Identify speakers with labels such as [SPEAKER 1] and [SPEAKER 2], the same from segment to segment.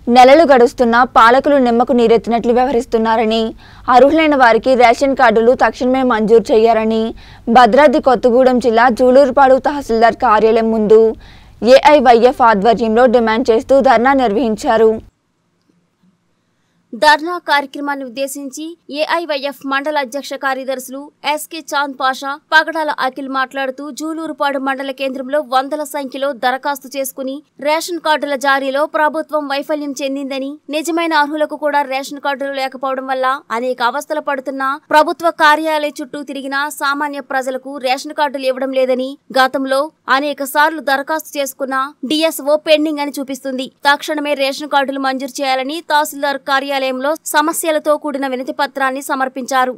[SPEAKER 1] నెలలు గడుస్తున్నా పాలకులు నిమ్మకు నీరెత్తినట్లు వ్యవహరిస్తున్నారని అర్హులైన వారికి రేషన్ కార్డులు తక్షణమే మంజూరు చేయాలని భద్రాద్రి కొత్తగూడెం జిల్లా జూలూరుపాడు తహసీల్దార్ కార్యాలయం ముందు ఏఐవైఎఫ్ ఆధ్వర్యంలో డిమాండ్ చేస్తూ ధర్నా నిర్వహించారు
[SPEAKER 2] ధర్నా కార్యక్రమాన్ని ఉద్దేశించి ఏఐవైఎఫ్ మండల అధ్యక్ష కార్యదర్శులు ఎస్కే చాంద్ పాషా పగడాల అఖిల్ మాట్లాడుతూ జూలూరుపాడు మండల కేంద్రంలో వందల సంఖ్యలో దరఖాస్తు చేసుకుని రేషన్ కార్డుల జారీలో ప్రభుత్వం వైఫల్యం చెందిందని నిజమైన అర్హులకు కూడా రేషన్ కార్డులు లేకపోవడం వల్ల అనేక అవస్థలు పడుతున్న ప్రభుత్వ కార్యాలయ చుట్టూ తిరిగిన సామాన్య ప్రజలకు రేషన్ కార్డులు ఇవ్వడం లేదని గతంలో అనేక సార్లు దరఖాస్తు చేసుకున్న డిఎస్ఓ పెండింగ్ అని చూపిస్తుంది తక్షణమే రేషన్ కార్డులు మంజూరు చేయాలని తహసీల్దార్ కార్యాలయంలో సమస్యలతో కూడిన వినతి పత్రాన్ని సమర్పించారు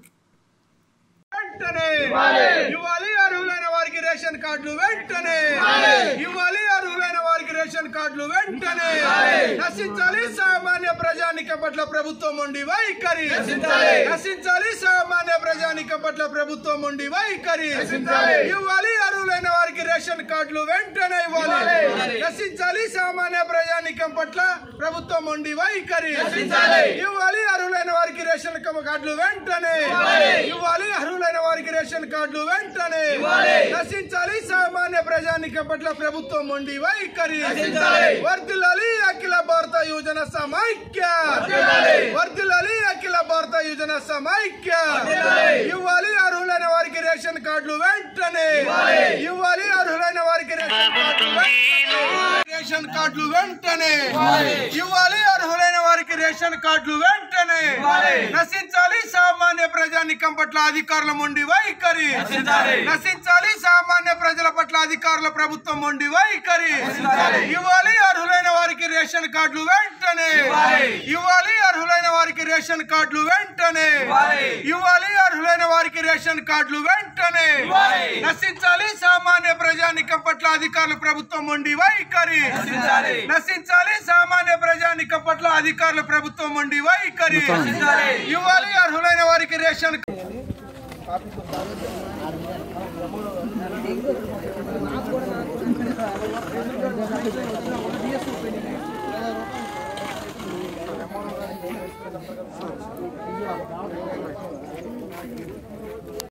[SPEAKER 3] వెంటనే ఇవ్వాలి అర్హులైన వారికి రేషన్ కార్డులు వెంటనే ఇవ్వాలి అర్హులైన వారికి రేషన్ కార్డులు వెంటనే నశించాలి సామాన్య ప్రజానిక పట్ల ప్రభుత్వం ఉండి వైఖరి నశించాలి సామాన్య ప్రజానిక పట్ల ప్రభుత్వం ఉండి వైఖరి ఇవ్వాలి అర్హులైన వారికి రేషన్ కార్డులు వెంటనే ఇవ్వాలి నశించాలి సామాన్య ప్రజానికం పట్ల ప్రభుత్వం ఉండి వైఖరి ఇవ్వాలి అర్హులైన వారికి రేషన్ కార్డులు వెంటనే ఇవ్వాలి అర్హులైన వారికి రేషన్ కార్డులు వెంటనే నశించాలి సామాన్య ప్రజానికం పట్ల ప్రభుత్వం ఉండి వైఖరి వర్దిల్లాలి అఖిల భారత యోజన సమైక్య వర్దిల్లాలి అఖిల భారత యోజన సమైక్య ఇవ్వాలి అర్హులైన వారికి రేషన్ కార్డులు వెంటనే ఇవ్వాలి అర్హులైన వారికి రేషన్ కార్డులు వెంటనే రేషన్ కార్డులు వెంటనే ఇవ్వాలి అర్హులైన వారికి రేషన్ కార్డులు వెంటనే నశించాలి సామాన్య ప్రజానికం పట్ల అధికారుల ఉండి వైఖరి నశించాలి సామాన్య ప్రజల పట్ల అధికారుల ప్రభుత్వం ఉండి వైఖరి ఇవ్వాలి అర్హులైన వారికి రేషన్ కార్డులు వెంటనే ఇవ్వాలి అర్హులైన వారికి రేషన్ కార్డులు వెంటనే ఇవ్వాలి అర్హులైన వారికి రేషన్ కార్డులు వెంటనే నశించాలి సామాన్య ప్రజానికం పట్ల అధికారుల ప్రభుత్వం ఉండి వైఖరి నశించాలి సామాన్య ప్రజానికం పట్ల అధికారుల ప్రభుత్వం ఉండి వైఖరి ఇవ్వాలి అర్హులైన వారికి రేషన్